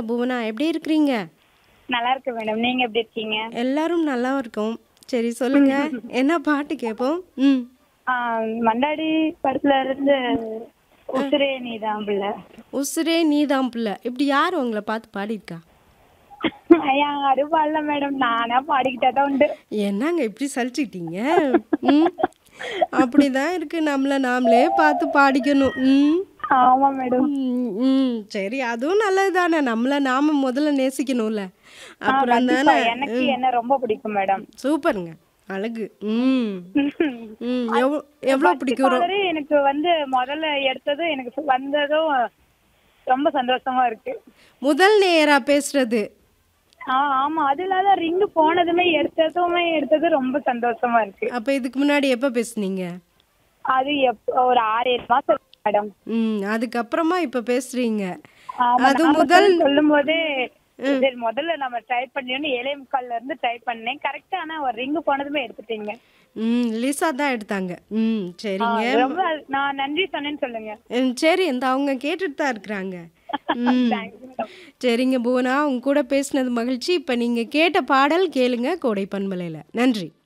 புவனா எப்படி இருக்கிறீங்க நல்லா இருக்கு மேடம் நீங்க எப்படி இருக்கீங்க எல்லாரும் நல்லா இருக்கோம் சரி சொல்லுங்க என்ன பாட்டு கேட்போம் ம் ஆ, மண்டாடி படத்துல இருந்து உசுரே நீதான் புள்ள உசுரே நீதான் பிள்ளை இப்படி யார் உங்களை பார்த்து பாடியிருக்கா ஐயா அது பாடல மேடம் நானா பாடிக்கிட்டே தான் உண்டு என்னங்க இப்படி சலிச்சுக்கிட்டீங்க ம் அப்படிதான் இருக்கு நம்மள நாமளே பார்த்து பாடிக்கணும் ம் ஆமா மேடம் ம், ம் சரி அதுவும் நல்லது தானே நம்மள நாம முதல்ல நேசிக்கணும்ல ஆ, அப்புறம் கண்டிப்பா. தானே எனக்கு என்ன ரொம்ப பிடிக்கும் மேடம் சூப்பருங்க அழகு ம் ம் எவ்வளோ எவ்வளோ பிடிக்கும் ரொ- பாடலே எனக்கு வந்து முதல்ல எடுத்ததும் எனக்கு வந்ததும் ரொம்ப சந்தோஷமா இருக்கு முதல் நேரா பேசுறது ஆ ஆமா அது இல்லாத ரிங் போனதுமே எடுத்ததுமே எடுத்தது ரொம்ப சந்தோஷமா இருக்கு அப்ப இதுக்கு முன்னாடி எப்ப பேசுனீங்க அது எப் ஒரு ஆறு ஏழு மாசம் மேடம் ம் அதுக்கப்புறமா இப்ப பேசுறீங்க ஆமா, அது நாம முதல் சொல்லும் போதே சரி முதல்ல நம்ம ட்ரை பண்ணியோன்னு ஏழே முக்கால்ல இருந்து ட்ரை பண்ணேன் கரெக்டா ஆனா ஒரு ரிங் போனதுமே எடுத்துட்டீங்க ம் லிசா தான் எடுத்தாங்க ம் ஆ, சரிங்க ரொம்ப நான் நன்றி சொன்னேன்னு சொல்லுங்க ம், சரி இந்த அவங்க கேட்டுட்டு தான் இருக்கிறாங்க ம் சரிங்க புவனா உங்க கூட பேசினது மகிழ்ச்சி இப்ப நீங்க கேட்ட பாடல் கேளுங்க கோடை பண்பலையில நன்றி